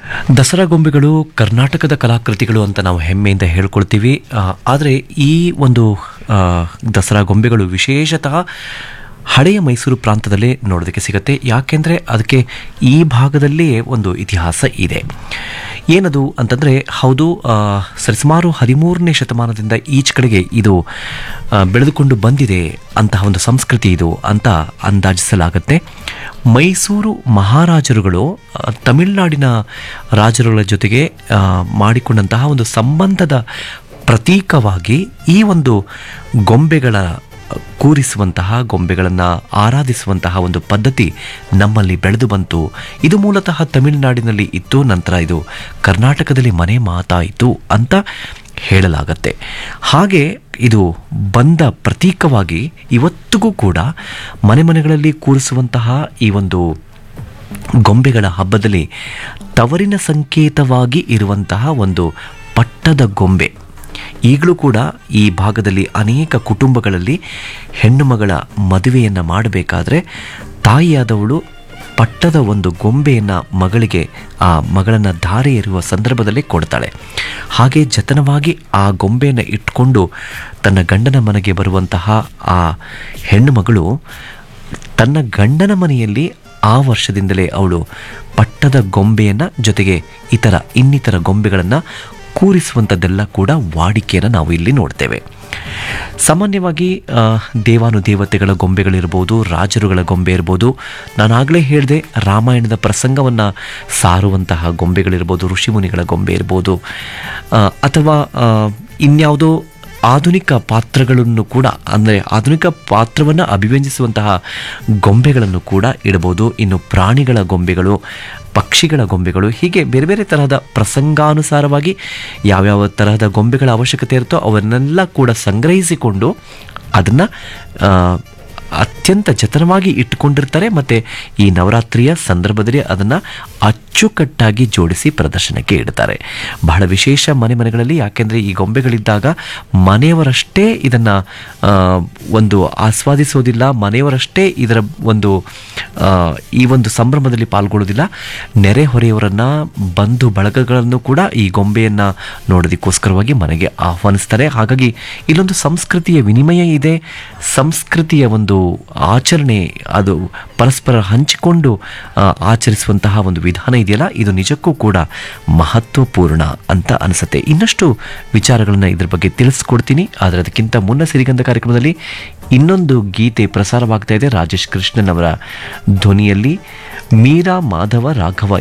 ದಸರಾ ಗೊಂಬೆಗಳು ಕರ್ನಾಟಕದ ಕಲಾಕೃತಿಗಳು ಅಂತ ನಾವು ಹೆಮ್ಮೆಯಿಂದ ಹೇಳ್ಕೊಳ್ತೀವಿ ಆದರೆ ಈ ಒಂದು ಆ, ದಸರಾ ಗೊಂಬೆಗಳು ವಿಶೇಷತಃ ಹಳೆಯ ಮೈಸೂರು ಪ್ರಾಂತದಲ್ಲೇ ನೋಡೋದಕ್ಕೆ ಸಿಗುತ್ತೆ ಯಾಕೆಂದರೆ ಅದಕ್ಕೆ ಈ ಭಾಗದಲ್ಲಿಯೇ ಒಂದು ಇತಿಹಾಸ ಇದೆ ಏನದು ಅಂತಂದರೆ ಹೌದು ಆ, ಸರಿಸುಮಾರು ಹದಿಮೂರನೇ ಶತಮಾನದಿಂದ ಈಚ ಕಡೆಗೆ ಇದು ಆ, ಬೆಳೆದುಕೊಂಡು ಬಂದಿದೆ ಅಂತಹ ಒಂದು ಸಂಸ್ಕೃತಿ ಇದು ಅಂತ ಅಂದಾಜಿಸಲಾಗುತ್ತೆ ಮೈಸೂರು ಮಹಾರಾಜರುಗಳು ಆ, ತಮಿಳುನಾಡಿನ ರಾಜರುಗಳ ಜೊತೆಗೆ ಆ, ಮಾಡಿಕೊಂಡಂತಹ ಒಂದು ಸಂಬಂಧದ ಪ್ರತೀಕವಾಗಿ ಈ ಒಂದು ಗೊಂಬೆಗಳ ಕೂರಿಸುವಂತಹ ಗೊಂಬೆಗಳನ್ನು ಆರಾಧಿಸುವಂತಹ ಒಂದು ಪದ್ಧತಿ ನಮ್ಮಲ್ಲಿ ಬೆಳೆದು ಬಂತು ಇದು ಮೂಲತಃ ತಮಿಳುನಾಡಿನಲ್ಲಿ ಇತ್ತು ನಂತರ ಇದು ಕರ್ನಾಟಕದಲ್ಲಿ ಮನೆ ಮಾತಾಯಿತು ಅಂತ ಹೇಳಲಾಗತ್ತೆ ಹಾಗೆ ಇದು ಬಂದ ಪ್ರತೀಕವಾಗಿ ಇವತ್ತಿಗೂ ಕೂಡ ಮನೆ ಮನೆಗಳಲ್ಲಿ ಕೂರಿಸುವಂತಹ ಈ ಒಂದು ಗೊಂಬೆಗಳ ಹಬ್ಬದಲ್ಲಿ ತವರಿನ ಸಂಕೇತವಾಗಿ ಇರುವಂತಹ ಒಂದು ಪಟ್ಟದ ಗೊಂಬೆ ಈಗಲೂ ಕೂಡ ಈ ಭಾಗದಲ್ಲಿ ಅನೇಕ ಕುಟುಂಬಗಳಲ್ಲಿ ಹೆಣ್ಣು ಮಗಳ ಮದುವೆಯನ್ನು ಮಾಡಬೇಕಾದ್ರೆ ತಾಯಿಯಾದವಳು ಪಟ್ಟದ ಒಂದು ಗೊಂಬೆಯನ್ನು ಮಗಳಿಗೆ ಆ ಮಗಳನ್ನು ಧಾರೆ ಎರುವ ಸಂದರ್ಭದಲ್ಲಿ ಕೊಡ್ತಾಳೆ ಹಾಗೆ ಜತನವಾಗಿ ಆ ಗೊಂಬೆಯನ್ನು ಇಟ್ಕೊಂಡು ತನ್ನ ಗಂಡನ ಮನೆಗೆ ಬರುವಂತಹ ಆ ಹೆಣ್ಣು ಮಗಳು ತನ್ನ ಗಂಡನ ಮನೆಯಲ್ಲಿ ಆ ವರ್ಷದಿಂದಲೇ ಅವಳು ಪಟ್ಟದ ಗೊಂಬೆಯನ್ನು ಜೊತೆಗೆ ಇತರ ಇನ್ನಿತರ ಗೊಂಬೆಗಳನ್ನು ಕೂರಿಸುವಂಥದ್ದೆಲ್ಲ ಕೂಡ ವಾಡಿಕೆಯನ್ನು ನಾವು ಇಲ್ಲಿ ನೋಡ್ತೇವೆ ಸಾಮಾನ್ಯವಾಗಿ ಆ, ದೇವಾನುದೇವತೆಗಳ ಗೊಂಬೆಗಳಿರ್ಬೋದು ರಾಜರುಗಳ ಗೊಂಬೆ ಇರ್ಬೋದು ನಾನಾಗಲೇ ಹೇಳಿದೆ ರಾಮಾಯಣದ ಪ್ರಸಂಗವನ್ನು ಸಾರುವಂತಹ ಗೊಂಬೆಗಳಿರ್ಬೋದು ಋಷಿಮುನಿಗಳ ಗೊಂಬೆ ಇರ್ಬೋದು ಆ, ಅಥವಾ ಆ, ಇನ್ಯಾವುದೋ ಆಧುನಿಕ ಪಾತ್ರಗಳನ್ನು ಕೂಡ ಅಂದರೆ ಆಧುನಿಕ ಪಾತ್ರವನ್ನು ಅಭಿವ್ಯಂಜಿಸುವಂತಹ ಗೊಂಬೆಗಳನ್ನು ಕೂಡ ಇಡಬಹುದು ಇನ್ನು ಪ್ರಾಣಿಗಳ ಗೊಂಬೆಗಳು ಪಕ್ಷಿಗಳ ಗೊಂಬೆಗಳು ಹೀಗೆ ಬೇರೆ ಬೇರೆ ತರಹದ ಪ್ರಸಂಗಾನುಸಾರವಾಗಿ ಯಾವ್ಯಾವ ತರಹದ ಗೊಂಬೆಗಳ ಅವಶ್ಯಕತೆ ಇರುತ್ತೋ ಅವನ್ನೆಲ್ಲ ಕೂಡ ಸಂಗ್ರಹಿಸಿಕೊಂಡು ಅದನ್ನು ಅತ್ಯಂತ ಜತನವಾಗಿ ಇಟ್ಟುಕೊಂಡಿರ್ತಾರೆ ಮತ್ತು ಈ ನವರಾತ್ರಿಯ ಸಂದರ್ಭದಲ್ಲಿ ಅದನ್ನು ಅಚ್ಚುಕಟ್ಟಾಗಿ ಜೋಡಿಸಿ ಪ್ರದರ್ಶನಕ್ಕೆ ಇಡ್ತಾರೆ ಬಹಳ ವಿಶೇಷ ಮನೆ ಮನೆಗಳಲ್ಲಿ ಯಾಕೆಂದರೆ ಈ ಗೊಂಬೆಗಳಿದ್ದಾಗ ಮನೆಯವರಷ್ಟೇ ಇದನ್ನು ಒಂದು ಆಸ್ವಾದಿಸೋದಿಲ್ಲ ಮನೆಯವರಷ್ಟೇ ಇದರ ಒಂದು ಆ, ಈ ಒಂದು ಸಂಭ್ರಮದಲ್ಲಿ ಪಾಲ್ಗೊಳ್ಳೋದಿಲ್ಲ ನೆರೆಹೊರೆಯವರನ್ನು ಬಂಧು ಬಳಗಗಳನ್ನು ಕೂಡ ಈ ಗೊಂಬೆಯನ್ನು ನೋಡೋದಕ್ಕೋಸ್ಕರವಾಗಿ ಮನೆಗೆ ಆಹ್ವಾನಿಸ್ತಾರೆ ಹಾಗಾಗಿ ಇಲ್ಲೊಂದು ಸಂಸ್ಕೃತಿಯ ವಿನಿಮಯ ಇದೆ ಸಂಸ್ಕೃತಿಯ ಒಂದು ಆಚರಣೆ ಅದು ಪರಸ್ಪರ ಹಂಚಿಕೊಂಡು ಆ, ಆಚರಿಸುವಂತಹ ಒಂದು ವಿಧಾನ ಇದೆಯಲ್ಲ ಇದು ನಿಜಕ್ಕೂ ಕೂಡ ಮಹತ್ವಪೂರ್ಣ ಅಂತ ಅನಿಸುತ್ತೆ ಇನ್ನಷ್ಟು ವಿಚಾರಗಳನ್ನು ಇದ್ರ ಬಗ್ಗೆ ತಿಳಿಸ್ಕೊಡ್ತೀನಿ ಆದರೆ ಅದಕ್ಕಿಂತ ಮುನ್ನ ಸಿರಿಗಂಧ ಕಾರ್ಯಕ್ರಮದಲ್ಲಿ ಇನ್ನೊಂದು ಗೀತೆ ಪ್ರಸಾರವಾಗ್ತಾ ಇದೆ ರಾಜೇಶ್ ಕೃಷ್ಣನ್ ಅವರ ಧ್ವನಿಯಲ್ಲಿ ಮೀರಾ ಮಾಧವ ರಾಘವ